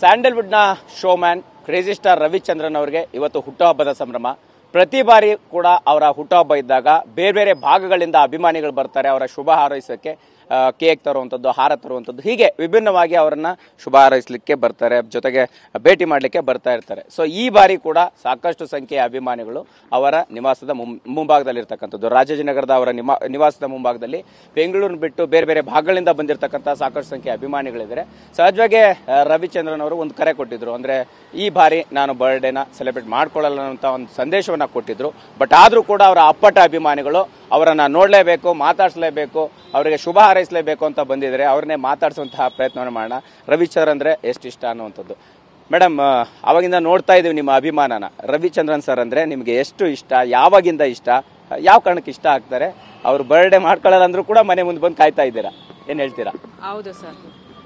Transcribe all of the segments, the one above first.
ಸ್ಯಾಂಡಲ್ವುಡ್ನ showman crazy star Ravichandran ಅವರಿಗೆ ಇವತ್ತು ಹುಟ್ಟುಹಬ್ಬದ ಸಂಭ್ರಮ ಪ್ರತಿ ಬಾರಿ ಕೂಡ ಅವರ ಹುಟ್ಟುಹಬ್ಬ ಇದ್ದಾಗ ಬೇರೆ ಬೇರೆ ಭಾಗಗಳಿಂದ ಅಭಿಮಾನಿಗಳು ಬರ್ತಾರೆ ಅವರ ಶುಭ ಹಾರೈಸೋಕೆ ಆ, ಕೇಕ್ ತರುವಂಥದ್ದು ಹಾರ ತರುವಂಥದ್ದು ಹೀಗೆ ವಿಭಿನ್ನವಾಗಿ ಅವರನ್ನ ಶುಭ ಹಾರೈಸಲಿಕ್ಕೆ ಬರ್ತಾರೆ ಜೊತೆಗೆ ಭೇಟಿ ಮಾಡಲಿಕ್ಕೆ ಬರ್ತಾ ಇರ್ತಾರೆ ಸೊ ಈ ಬಾರಿ ಕೂಡ ಸಾಕಷ್ಟು ಸಂಖ್ಯೆಯ ಅಭಿಮಾನಿಗಳು ಅವರ ನಿವಾಸದ ಮುಂ- ಮುಂಭಾಗದಲ್ಲಿರ್ತಕ್ಕಂಥದ್ದು ರಾಜಾಜಿನಗರದ ಅವರ ನಿಮಾ ನಿವಾಸದ ಮುಂಭಾಗದಲ್ಲಿ ಬೆಂಗಳೂರು ಬಿಟ್ಟು ಬೇರೆ ಬೇರೆ ಭಾಗಗಳಿಂದ ಬಂದಿರತಕ್ಕಂಥ ಸಾಕಷ್ಟು ಸಂಖ್ಯೆಯ ಅಭಿಮಾನಿಗಳಿದ್ದಾರೆ ಸಹಜವಾಗಿ ಆ, ರವಿಚಂದ್ರನ್ ಅವರು ಒಂದು ಕರೆ ಕೊಟ್ಟಿದ್ರು ಅಂದ್ರೆ ಈ ಬಾರಿ ನಾನು ಬರ್ಡೇನ ಸೆಲೆಬ್ರೇಟ್ ಮಾಡ್ಕೊಳ್ಳಲ್ಲ ಅಂತ ಒಂದು ಸಂದೇಶವನ್ನ ಕೊಟ್ಟಿದ್ರು ಬಟ್ ಆದ್ರೂ ಕೂಡ ಅವರ ಅಪ್ಪಟ ಅಭಿಮಾನಿಗಳು ಅವರನ್ನ ನೋಡ್ಲೇಬೇಕು ಮಾತಾಡ್ಸ್ಲೇಬೇಕು ಅವರಿಗೆ ಶುಭ ಹಾರೈಸಲೇಬೇಕು ಅಂತ ಬಂದಿದ್ದಾರೆ ಅವ್ರನ್ನೇ ಮಾತಾಡಿಸುವಂತಹ ಪ್ರಯತ್ನವನ್ನು ಮಾಡೋಣ ರವಿಚಂದ್ರನ್ ಅಂದ್ರೆ ಎಷ್ಟು ಇಷ್ಟ ಅನ್ನುವಂಥದ್ದು ಮೇಡಮ್ ಅವಾಗಿಂದ ನೋಡ್ತಾ ಇದೀವಿ ನಿಮ್ಮ ಅಭಿಮಾನನ ರವಿಚಂದ್ರನ್ ಸರ್ ಅಂದ್ರೆ ನಿಮ್ಗೆ ಎಷ್ಟು ಇಷ್ಟ ಯಾವಾಗಿಂದ ಇಷ್ಟ ಯಾವ ಕಾರಣಕ್ಕೆ ಇಷ್ಟ ಆಗ್ತಾರೆ ಅವ್ರು ಬರ್ಡೇ ಮಾಡ್ಕೊಳ್ಳಲ್ಲ ಅಂದ್ರೂ ಕೂಡ ಮನೆ ಮುಂದೆ ಬಂದು ಕಾಯ್ತಾ ಇದ್ದೀರಾ ಏನ್ ಹೇಳ್ತೀರಾ ಹೌದು ಸರ್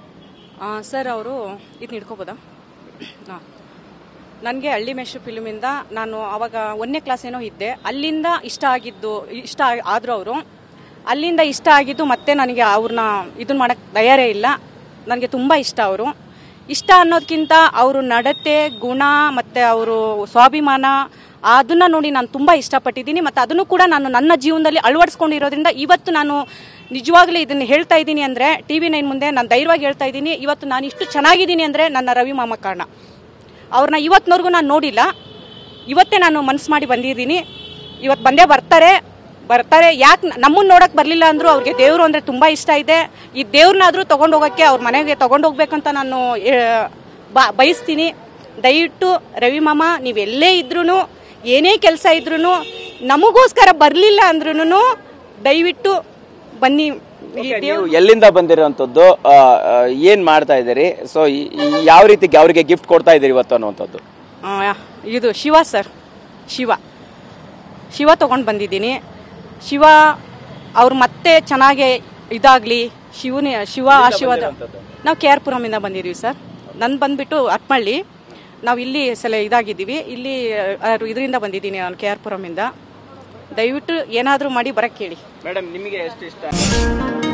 ಆ, ಸರ್ ಅವರು ಇದು ಹಿಡ್ಕೋಬೋದಾ ಹಾಂ ನನಗೆ ಹಳ್ಳಿ ಮೆಶು ಫಿಲ್ಮಿಂದ ನಾನು ಅವಾಗ ಒಂದನೇ ಕ್ಲಾಸ್ ಏನೋ ಇದ್ದೆ ಅಲ್ಲಿಂದ ಇಷ್ಟ ಆಗಿದ್ದು ಇಷ್ಟ ಆದರು ಅವರು ಅಲ್ಲಿಂದ ಇಷ್ಟ ಆಗಿದ್ದು ಮತ್ತೆ ನನಗೆ ಅವ್ರನ್ನ ಇದನ್ನ ಮಾಡೋಕ್ಕೆ ತಯಾರೇ ಇಲ್ಲ ನನಗೆ ತುಂಬ ಇಷ್ಟ ಅವರು ಇಷ್ಟ ಅನ್ನೋದಕ್ಕಿಂತ ಅವರು ನಡತೆ ಗುಣ ಮತ್ತು ಅವರು ಸ್ವಾಭಿಮಾನ ಅದನ್ನ ನೋಡಿ ನಾನು ತುಂಬ ಇಷ್ಟಪಟ್ಟಿದ್ದೀನಿ ಮತ್ತು ಅದನ್ನು ಕೂಡ ನಾನು ನನ್ನ ಜೀವನದಲ್ಲಿ ಅಳವಡಿಸ್ಕೊಂಡಿರೋದ್ರಿಂದ ಇವತ್ತು ನಾನು ನಿಜವಾಗ್ಲೂ ಇದನ್ನು ಹೇಳ್ತಾ ಇದ್ದೀನಿ ಅಂದರೆ ಟಿ ವಿ ನೈನ್ ಮುಂದೆ ನಾನು ಧೈರ್ಯವಾಗಿ ಹೇಳ್ತಾ ಇದ್ದೀನಿ ಇವತ್ತು ನಾನು ಇಷ್ಟು ಚೆನ್ನಾಗಿದ್ದೀನಿ ಅಂದರೆ ನನ್ನ ರವಿ ಮಾಮ ಕಾರಣ ಅವ್ರನ್ನ ಇವತ್ತಿನವರೆಗೂ ನಾನು ನೋಡಿಲ್ಲ ಇವತ್ತೇ ನಾನು ಮನ್ಸು ಮಾಡಿ ಬಂದಿದ್ದೀನಿ ಇವತ್ತು ಬಂದೇ ಬರ್ತಾರೆ ಬರ್ತಾರೆ ಯಾಕೆ ನಮ್ಮನ್ನು ನೋಡಕ್ ಬರಲಿಲ್ಲ ಅಂದ್ರು ಅವ್ರಿಗೆ ದೇವರು ಅಂದರೆ ತುಂಬ ಇಷ್ಟ ಇದೆ ಈ ದೇವ್ರನ್ನಾದರೂ ತೊಗೊಂಡು ಹೋಗೋಕ್ಕೆ ಅವ್ರ ಮನೆಗೆ ತೊಗೊಂಡು ಹೋಗ್ಬೇಕಂತ ನಾನು ಏ, ಬ- ಬಯಸ್ತೀನಿ ದಯವಿಟ್ಟು ರವಿ ಮಾಮ ನೀವೆಲ್ಲೇ ಇದ್ರೂ ಏನೇ ಕೆಲಸ ಇದ್ರೂ ನಮಗೋಸ್ಕರ ಬರಲಿಲ್ಲ ಅಂದ್ರೂ ದಯವಿಟ್ಟು ಬನ್ನಿ ಈ ದೇವ್ರ ನೀವು ಎಲ್ಲಿಂದ ಬಂದಿರುವಂತದ್ದು ಆ, ಆ, ಏನ್ ಮಾಡ್ತಾ ಇದ್ದೀರಿ ಸೊ ಯಾವ ರೀತಿ ಅವರಿಗೆ ಗಿಫ್ಟ್ ಕೊಡ್ತಾ ಇದ್ದೀರಿ ಇವತ್ತು ಅನ್ನುವಂಥದ್ದು ಆ, ಇದು ಶಿವ ಸರ್ ಶಿವ ಶಿವ ತಗೊಂಡು ಬಂದಿದ್ದೀನಿ ಶಿವ ಅವ್ರು ಮತ್ತೆ ಚೆನ್ನಾಗಿ ಇದಾಗಲಿ ಶಿವನೇ ಶಿವ ಆಶೀರ್ವಾದ ನಾವು ಕೆ ಆರ್ ಪುರಮಿಂದ ಬಂದಿದ್ದೀವಿ ಸರ್ ನನ್ನ ಬಂದ್ಬಿಟ್ಟು ಅಟ್ಮಳ್ಳಿ ನಾವು ಇಲ್ಲಿ ಸಲ ಇದಾಗಿದ್ದೀವಿ ಇಲ್ಲಿ ಇದರಿಂದ ಬಂದಿದ್ದೀನಿ ನಾನು ಕೆ ಆರ್ ಪುರಮಿಂದ ದಯವಿಟ್ಟು ಏನಾದರೂ ಮಾಡಿ ಬರಕ್ಕೆ ಹೇಳಿ ಮೇಡಮ್ ನಿಮಗೆ ಎಷ್ಟು ಇಷ್ಟ